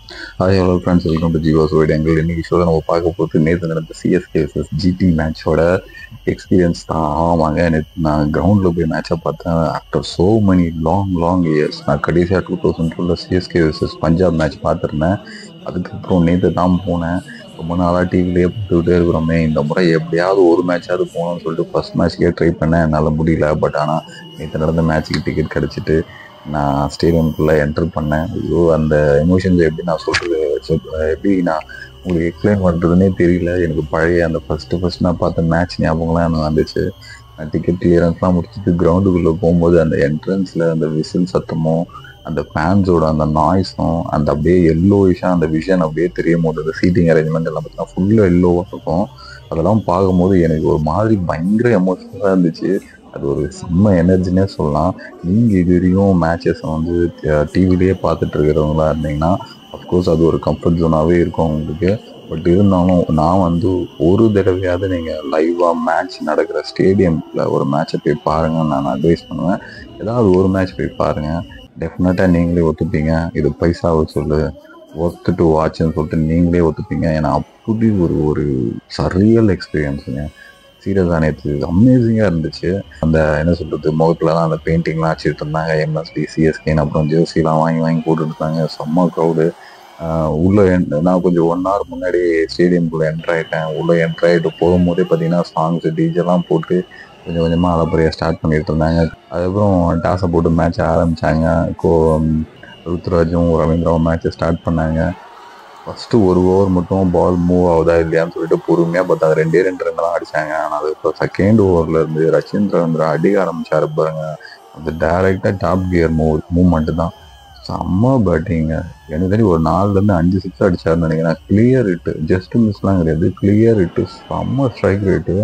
hi hello friends welcome to ஜிவாஸ் வைட் எங்கள் இன்னைக்கு ஷோவில் நம்ம பார்க்க போகிறது நேற்று நடந்த சிஎஸ்கே vs ஜிடி மேட்சோட எக்ஸ்பீரியன்ஸ் தான் ஆமாங்க நேற்று நான் கிரவுண்டில் போய் மேட்சை பார்த்தேன் after so many long long years நான் கடைசியாக two thousand twelve CSK vs Punjab match பார்த்துருந்தேன் அதுக்கப்புறம் நேற்று தான் போனேன் ரொம்ப நாளாக டிவிலேயே பார்த்துக்கிட்டே இருக்கிறோமே இந்த முறை எப்படியாவது ஒரு மேட்சாவது போகணும்னு சொல்லிட்டு ஃபர்ஸ்ட் மேட்ச்க்கே ட்ரை பண்ணேன் என்னால் முடியல பட் ஆனால் நேற்று நடந்த மேட்ச்சுக்கு டிக்கெட் கிடச்சிட்டு நான் ஸ்டேடியம்குள்ளே என்டர் பண்ணேன் ஐயோ அந்த எமோஷன்ஸ் எப்படி நான் சொல்கிறது எப்படி நான் உங்களுக்கு எக்ஸ்பிளைன் பண்ணுறதுனே தெரியல எனக்கு பழைய அந்த ஃபஸ்ட்டு ஃபஸ்ட் நான் பார்த்த மேட்ச் ஞாபகம்லாம் எனக்கு வந்துச்சு நான் டிக்கெட் கிளியரன்ஸ்லாம் முடிச்சுட்டு கிரவுண்டுக்குள்ளே போகும்போது அந்த என்ட்ரன்ஸில் அந்த விசில் சத்தமும் அந்த ஃபேன்ஸோட அந்த நாய்ஸும் அந்த அப்படியே எல்லோயிஷாக அந்த விஷன் அப்படியே தெரியும் போது அந்த சீட்டிங் அரேஞ்ச்மெண்ட் எல்லாம் பார்த்தீங்கன்னா ஃபுல்லாக எல்லோவாக இருக்கும் அதெல்லாம் பார்க்கும்போது எனக்கு ஒரு மாதிரி பயங்கர எமோஷனலாக இருந்துச்சு அது ஒரு செம்ம எனர்ஜினே சொல்லலாம் நீங்கள் இது வரையும் மேட்சஸை வந்து டிவிலேயே பார்த்துட்டு இருக்கிறவங்களா இருந்தீங்கன்னா அஃப்கோர்ஸ் அது ஒரு கம்ஃபர்ட் ஜோனாகவே இருக்கும் உங்களுக்கு பட் இருந்தாலும் நான் வந்து ஒரு தடவையாவது நீங்கள் லைவாக மேட்ச் நடக்கிற ஸ்டேடியமில் ஒரு மேட்சை போய் பாருங்கன்னு நான் அட்வைஸ் பண்ணுவேன் ஏதாவது ஒரு மேட்ச் போய் பாருங்கள் டெஃபினட்டாக நீங்களே ஒத்துப்பீங்க இது பைசாவை சொல்லு ஒர்த்து டு வாட்ச்னு சொல்லிட்டு நீங்களே ஒத்துப்பீங்க ஏன்னா அப்படி ஒரு ஒரு சரியல் எக்ஸ்பீரியன்ஸுங்க சீரியஸாக நேற்று அமேசிங்காக இருந்துச்சு அந்த என்ன சொல்கிறது முகத்துலலாம் அந்த பெயிண்டிங்லாம் வச்சுட்டு இருந்தாங்க எம்எஸ்டி சிஎஸ்கேன்னு அப்புறம் ஜெர்சிலாம் வாங்கி வாங்கி போட்டுட்டு இருந்தாங்க செம்ம க்ரௌடு உள்ளே நான் கொஞ்சம் ஒன் ஹவர் முன்னாடி ஸ்டேடியம்குள்ளே என்ட்ரு ஆகிட்டேன் உள்ளே என்ட்ரு ஆகிட்டு போகும்போதே பார்த்தீங்கன்னா சாங்ஸ் டிஜெல்லாம் போட்டு கொஞ்சம் கொஞ்சமாக அலப்பறையாக ஸ்டார்ட் பண்ணிட்டு இருந்தாங்க அதுக்கப்புறம் டாஸை போட்டு மேட்ச் ஆரம்பித்தாங்க கோ ருத்ராஜும் ரவீந்திராவும் மேட்ச்சை ஸ்டார்ட் பண்ணாங்க ஃபஸ்ட்டு ஒரு ஓவர் மட்டும் பால் மூவ் ஆகுதா இல்லையான்னு சொல்லிட்டு பொறுமையாக பார்த்தாங்க ரெண்டே ரெண்டு ரன் தான் அடிச்சாங்க ஆனால் அது இப்போ செகண்ட் ஓவரில் இருந்து ரச்சின் ரவீந்திரா அடிக்க ஆரம்பிச்சாரு பாருங்க அந்த டைரெக்டாக டாப் கியர் மூவ் மூவ்மெண்ட்டு தான் செம்ம பேட்டிங்க எனக்கு தெரியும் ஒரு நாலுலேருந்து அஞ்சு சிக்ஸ் அடிச்சாருன்னு நினைக்கிறேன் கிளியர் இட்டு ஜஸ்ட் மிஸ்லாம் கிடையாது கிளியர் இட்டு செம்ம ஸ்ட்ரைக் ரேட்டு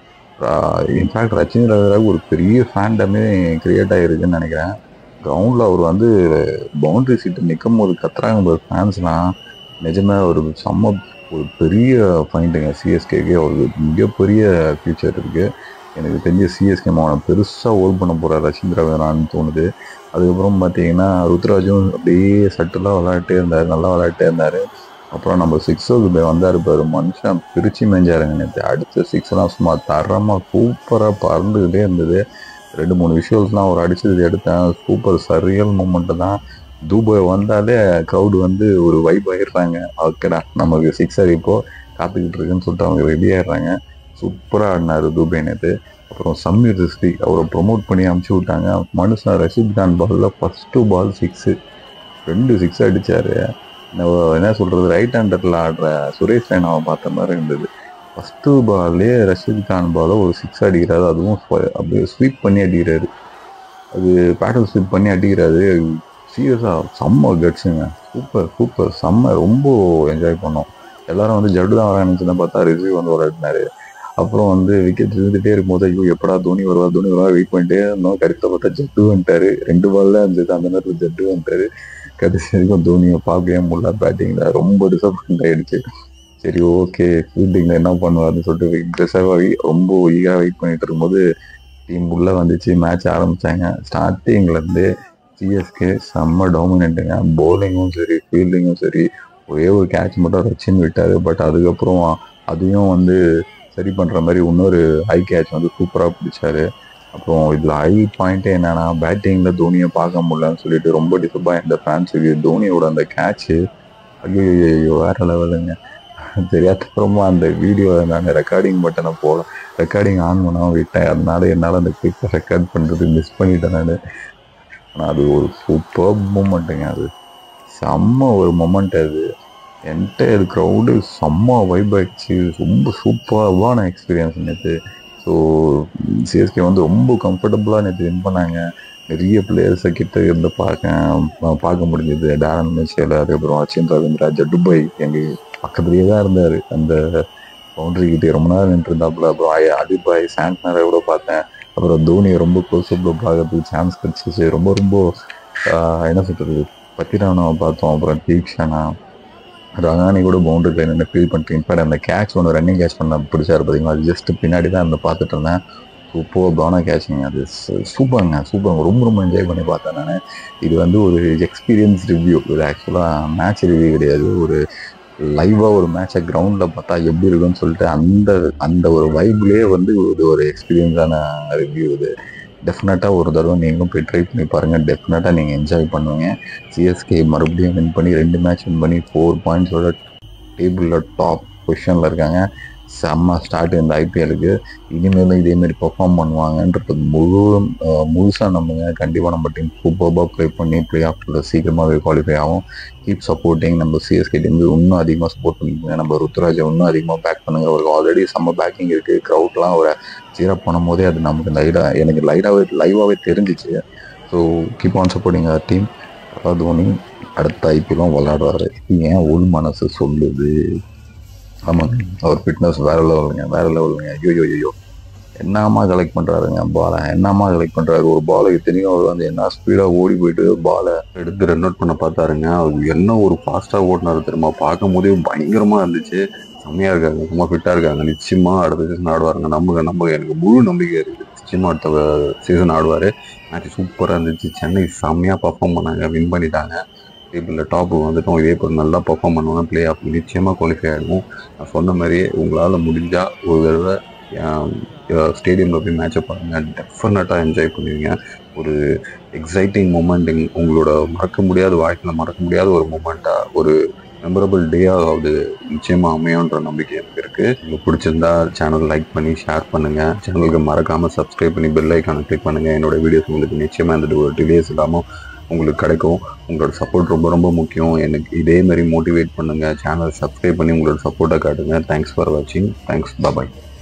இன்ஃபேக்ட் ரச்சின் ரவீந்திராவுக்கு ஒரு பெரிய ஃபேண்டமே கிரியேட் ஆகிருக்குன்னு நினைக்கிறேன் கிரவுண்டில் அவர் வந்து பவுண்டரி சீட்டு நிற்கும் போது கத்துறாங்க ஒரு ஃபேன்ஸ்லாம் நிஜமே ஒரு செம்ம ஒரு பெரிய ஃபைண்டுங்க சிஎஸ்கேக்கு அவருக்கு மிகப்பெரிய ஃபியூச்சர் இருக்குது எனக்கு தெரிஞ்ச சிஎஸ்கே மாவட்டம் பெருசாக ஓல் பண்ண போகிற ரஷின் ரவீந்திரான்னு தோணுது அதுக்கப்புறம் பார்த்தீங்கன்னா ருத்ராஜும் அப்படியே சட்டெல்லாம் விளையாட்டே இருந்தார் நல்லா விளையாட்டே இருந்தார் அப்புறம் நம்ம சிக்ஸோக்கு போய் வந்தார் பாரு மனுஷன் பிரித்து மேஞ்சாருங்க நேற்று அடுத்த சிக்ஸ்லாம் சும்மா தரமாக சூப்பராக பறந்துக்கிட்டே இருந்தது ரெண்டு மூணு விஷுவல்ஸ்லாம் அவர் அடிச்சது எடுத்தேன் சூப்பர் சரியல் மூமெண்ட்டு தான் தூபாய் வந்தாலே க்ரௌடு வந்து ஒரு வைப் ஆகிடுறாங்க ஓகேடா நமக்கு சிக்ஸர் இப்போ காத்துக்கிட்டு இருக்குன்னு சொல்லிட்டு அவங்க ரெடி ஆயிடுறாங்க சூப்பராக ஆடினார் தூபாய் நேற்று அப்புறம் சமீர் ரிஸ்வி அவரை ப்ரொமோட் பண்ணி அமுச்சு விட்டாங்க மனுஷன் ரஷீத் கான் பாலில் ஃபஸ்ட்டு பால் சிக்ஸு ரெண்டு சிக்ஸ் அடித்தார் என்ன சொல்கிறது ரைட் ஹேண்டரில் ஆடுற சுரேஷ் ரெய்னாவை பார்த்த மாதிரி இருந்தது ஃபஸ்ட்டு பால்லே ரஷீத் கான் பாலை ஒரு சிக்ஸ் அடிக்கிறாரு அதுவும் அப்படியே ஸ்வீப் பண்ணி அடிக்கிறாரு அது பேட்டல் ஸ்வீப் பண்ணி அடிக்கிறாரு சீரியஸாக செம்ம கட்ஸுங்க சூப்பர் சூப்பர் செம்ம ரொம்ப என்ஜாய் பண்ணோம் எல்லாரும் வந்து ஜட்டு தான் வரான்னு பார்த்தா ரிவ்யூ வந்து விளையாடினாரு அப்புறம் வந்து விக்கெட் இருந்துகிட்டே இருக்கும்போது ஐயோ எப்படா தோனி வருவா தோனி வருவா வெயிட் பண்ணிட்டே இருந்தோம் கரெக்டாக பார்த்தா ஜட்டு வந்துட்டாரு ரெண்டு பால்ல இருந்தது அந்த நேரத்தில் ஜட்டு வந்துட்டாரு கடைசி வரைக்கும் தோனியை பார்க்கவே முடியல பேட்டிங்கில் ரொம்ப டிசப்பாயிண்ட் ஆயிடுச்சு சரி ஓகே ஃபீல்டிங்கில் என்ன பண்ணுவார்னு சொல்லிட்டு ரிசர்வ் ஆகி ரொம்ப ஈகராக வெயிட் பண்ணிட்டு இருக்கும்போது டீம் உள்ளே வந்துச்சு மேட்ச் ஆரம்பித்தாங்க ஸ்டார்டிங்லேருந்து சிஎஸ்கே செம்ம டாமினண்ட்டுங்க பவுலிங்கும் சரி ஃபீல்டிங்கும் சரி ஒரே ஒரு கேட்ச் மட்டும் ரச்சின் விட்டார் பட் அதுக்கப்புறம் அதையும் வந்து சரி பண்ணுற மாதிரி இன்னொரு ஹை கேட்ச் வந்து சூப்பராக பிடிச்சாரு அப்புறம் இதில் ஹை பாயிண்ட்டே என்னன்னா பேட்டிங்கில் தோனியை பார்க்க முடியலன்னு சொல்லிட்டு ரொம்ப டிசப்பாயிண்ட் இந்த ஃபேன்ஸுக்கு தோனியோட அந்த கேட்ச்சு ஐயோ ஐயோ வேற லெவலுங்க தெரியாதப்புறமா அந்த வீடியோ நான் ரெக்கார்டிங் பட்டனை போல ரெக்கார்டிங் ஆன் பண்ணாமல் விட்டேன் அதனால என்னால் அந்த கிளிப்பை ரெக்கார்ட் பண்ணுறது மிஸ் பண்ணிட்டேன் நான் ஆனால் அது ஒரு சூப்பர் மூமெண்ட்டுங்க அது செம்ம ஒரு மொமெண்ட் அது என்டையர் க்ரௌடு செம்ம வைப் ஆயிடுச்சு ரொம்ப சூப்பரான எக்ஸ்பீரியன்ஸ் நேற்று ஸோ சிஎஸ்கே வந்து ரொம்ப கம்ஃபர்டபுளாக நேற்று வின் பண்ணாங்க நிறைய பிளேயர்ஸை கிட்ட இருந்து பார்க்க பார்க்க முடிஞ்சது டேரன் மிச்சேல் அதுக்கப்புறம் அச்சின் ரவீந்திரா ஜட்டுபை எங்கள் பக்கத்துலேயே தான் இருந்தார் அந்த பவுண்டரி கிட்டே ரொம்ப நேரம் நின்று இருந்தாப்புல அப்புறம் அதிபாய் சாண்ட்னரை கூட பார்த்தேன் அப்புறம் தோனியை ரொம்ப க்ளோஸ் அப்பில் பார்க்கறதுக்கு சான்ஸ் கிடச்சிச்சு ரொம்ப ரொம்ப என்ன சொல்கிறது பத்திரானாவை பார்த்தோம் அப்புறம் தீக்ஷனா ரகானி கூட பவுண்டரியில் நின்று ஃபீல் பண்ணிட்டு இன்ஃபேக்ட் அந்த கேட்ச் ஒன்று ரன்னிங் கேட்ச் பண்ண பிடிச்சாரு பார்த்தீங்களா அது ஜஸ்ட் பின்னாடி தான் அந்த பார்த்துட்டு இருந்தேன் சூப்பர்பான கேட்சிங் அது சூப்பருங்க சூப்பருங்க ரொம்ப ரொம்ப என்ஜாய் பண்ணி பார்த்தேன் நான் இது வந்து ஒரு எக்ஸ்பீரியன்ஸ் ரிவ்யூ இது ஆக்சுவலாக மேட்ச் ரிவ்யூ கிடையாது ஒரு லைவாக ஒரு மேட்சை கிரவுண்டில் பார்த்தா எப்படி இருக்குன்னு சொல்லிட்டு அந்த அந்த ஒரு வைப்லேயே வந்து இது ஒரு எக்ஸ்பீரியன்ஸான ரிவ்யூ இது டெஃபினட்டாக ஒரு தடவை நீங்களும் போய் ட்ரை பண்ணி பாருங்கள் டெஃபினட்டாக நீங்கள் என்ஜாய் பண்ணுவீங்க சிஎஸ்கே மறுபடியும் வின் பண்ணி ரெண்டு மேட்ச் வின் பண்ணி ஃபோர் பாயிண்ட்ஸோட டேபிளில் டாப் பொசிஷனில் இருக்காங்க செம்ம ஸ்டார்ட் இந்த ஐபிஎலுக்கு இனிமேலும் இதேமாரி பெர்ஃபார்ம் பண்ணுவாங்கன்றது முழு முழுசாக நம்புங்க கண்டிப்பாக நம்ம டீம் சூப்பர்பாக ப்ளே பண்ணி ப்ளே ஆஃப்டர் சீக்கிரமாகவே குவாலிஃபை ஆகும் கீப் சப்போர்ட்டிங் நம்ம சிஎஸ்கே டீம் இன்னும் அதிகமாக சப்போர்ட் பண்ணிக்கோங்க நம்ம ருத்ராஜை இன்னும் அதிகமாக பேக் பண்ணுங்க அவருக்கு ஆல்ரெடி செம்ம பேக்கிங் இருக்குது க்ரௌட்லாம் ஒரு சீரப் பண்ணும் போதே அது நமக்கு லைடாக எனக்கு லைடாகவே லைவாகவே தெரிஞ்சிச்சு so keep on supporting our team Dhoni அடுத்த ஐபிஎல்லும் விளையாடுவார் ஏன் உள் மனசு சொல்லுது ஆமாங்க அவர் ஃபிட்னஸ் வேற லெவலுங்க வேற லெவலுங்க ஐயோ ஐயோ என்னம்மா கலெக்ட் பண்ணுறாருங்க பாலை என்னம்மா கலெக்ட் பண்ணுறாரு ஒரு பாலுக்கு தெரியும் அவர் வந்து என்ன ஸ்பீடாக ஓடி போயிட்டு பாலை எடுத்து ரன் அவுட் பண்ண பார்த்தாருங்க அவர் என்ன ஒரு ஃபாஸ்ட்டாக ஓடினாரு தெரியுமா பார்க்கும் போதே பயங்கரமாக இருந்துச்சு செம்மையாக இருக்காங்க ரொம்ப ஃபிட்டாக இருக்காங்க நிச்சயமாக அடுத்த சீசன் ஆடுவாருங்க நம்புங்க நம்புங்க எனக்கு முழு நம்பிக்கை இருக்குது நிச்சயமாக அடுத்த சீசன் ஆடுவார் மேட்ச் சூப்பராக இருந்துச்சு சென்னை செம்மையாக பர்ஃபார்ம் பண்ணாங்க வின் பண்ணிட்டாங்க டேபிளில் டாப்பு வந்துட்டோம் இதே போல் நல்லா பர்ஃபார்ம் பண்ணுவாங்க ப்ளே ஆஃப் நிச்சயமாக குவாலிஃபை ஆகிடுவோம் நான் சொன்ன மாதிரியே உங்களால் முடிஞ்சால் ஒரு தடவை ஸ்டேடியமில் போய் மேட்சை பாருங்கள் டெஃபினட்டாக என்ஜாய் பண்ணுவீங்க ஒரு எக்ஸைட்டிங் மூமெண்ட் உங்களோட மறக்க முடியாத வாழ்க்கையில் மறக்க முடியாத ஒரு மூமெண்ட்டாக ஒரு மெமரபிள் டேயாக அது நிச்சயமாக அமையுன்ற நம்பிக்கை எனக்கு இருக்குது உங்களுக்கு பிடிச்சிருந்தா சேனல் லைக் பண்ணி ஷேர் பண்ணுங்கள் சேனலுக்கு மறக்காமல் சப்ஸ்கிரைப் பண்ணி பெல் ஐக்கானை கிளிக் பண்ணுங்கள் என்னோட வீடியோஸ் உங்களுக்கு நிச்சயமாக இந்த ஒரு டிலேஸ் இல்லாமல் உங்களுக்கு கிடைக்கும் உங்களோட சப்போர்ட் ரொம்ப ரொம்ப முக்கியம் எனக்கு இதே மாதிரி மோட்டிவேட் பண்ணுங்கள் சேனல் சப்ஸ்கிரைப் பண்ணி உங்களோட சப்போர்ட்டை காட்டுங்க தேங்க்ஸ் ஃபார் வாட்சிங் தேங்க்ஸ் பாபாய்